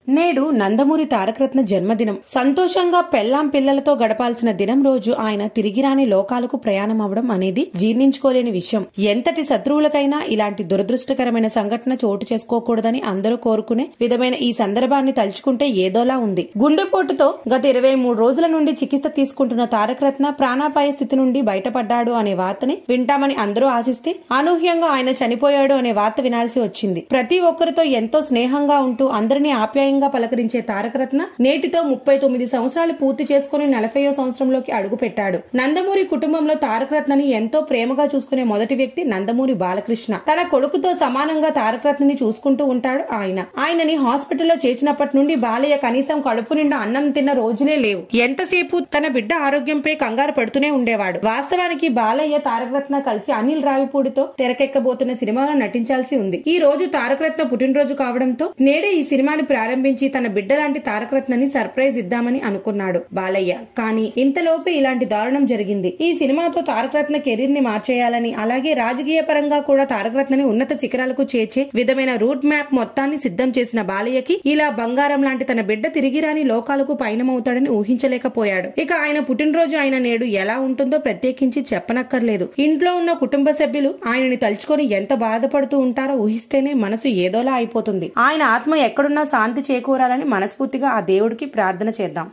నేడు నందమూరి తారకరత్న జన్మదినం సంతోషంగా పెళ్లాం పిల్లలతో గడపాల్సిన దినం రోజు ఆయన తిరిగి రాని లోకాలకు ప్రయాణం అవడం అనేది జీర్ణించుకోలేని విషయం ఎంతటి శత్రువులకైనా ఇలాంటి దురదృష్టకరమైన సంఘటన చోటు చేసుకోకూడదని అందరూ కోరుకునే విధమైన ఈ సందర్భాన్ని తలుచుకుంటే ఏదోలా ఉంది గుండెపోటుతో గత ఇరవై మూడు రోజుల నుండి చికిత్స తీసుకుంటున్న తారకరత్న ప్రాణాపాయ స్థితి నుండి బయటపడ్డాడు అనే వార్తని వింటామని అందరూ ఆశిస్తే అనూహ్యంగా ఆయన చనిపోయాడు అనే వార్త వినాల్సి వచ్చింది ప్రతి ఒక్కరితో ఎంతో స్నేహంగా ఉంటూ అందరినీ ఆప్యాయంగా పలకరించే తారకరత్న నేటితో ముప్పై తొమ్మిది సంవత్సరాలు పూర్తి చేసుకుని నలభైయో సంవత్సరంలోకి అడుగు పెట్టాడు నందమూరి కుటుంబంలో తారకరత్నని ఎంతో ప్రేమగా చూసుకునే మొదటి వ్యక్తి నందమూరి బాలకృష్ణ తన కొడుకుతో సమానంగా తారకరత్నని చూసుకుంటూ ఉంటాడు ఆయన ఆయనని హాస్పిటల్లో చేర్చినప్పటి నుండి బాలయ్య కనీసం కడుపు నిండా అన్నం తిన్న రోజులే లేవు ఎంతసేపు తన బిడ్డ ఆరోగ్యంపై కంగారు పడుతూనే ఉండేవాడు వాస్తవానికి బాలయ్య తారకరత్న కలిసి అనిల్ రావిపూడితో తెరకెక్కబోతున్న సినిమాలో నటించాల్సి ఉంది ఈ రోజు తారకరత్న పుట్టినరోజు కావడంతో నేడే ఈ సినిమాని ప్రారంభించి తన బిడ్డ లాంటి తారకరత్నని సర్ప్రైజ్ ఇద్దామని అనుకున్నాడు బాలయ్య కానీ ఇంతలోపే ఇలాంటి దారుణం జరిగింది ఈ సినిమాతో తారకరత్న కెరీర్ ని మార్చేయాలని అలాగే రాజకీయ పరంగా కూడా తారకరత్నని ఉన్నత శిఖరాలకు చేర్చే విధమైన రూట్ మ్యాప్ మొత్తాన్ని సిద్ధం చేసిన బాలయ్యకి ఇలా బంగారం లాంటి తన బిడ్డ తిరిగి రాని లోకాలకు పయనమవుతాడని ఊహించలేకపోయాడు ఇక ఆయన పుట్టినరోజు ఆయన నేడు ఎలా ఉంటుందో ప్రత్యేకించి చెప్పనక్కర్లేదు ఇంట్లో ఉన్న కుటుంబ సభ్యులు ఆయనని తలుచుకొని ఎంత బాధపడుతూ ఉంటారో ఊహిస్తేనే మనసు ఏదోలా అయిపోతుంది ఆయన ఆత్మ ఎక్కడున్నా శాంతి చేకూరాలని మనస్ఫూర్తిగా ఆ దేవుడికి ప్రార్థన చేద్దాం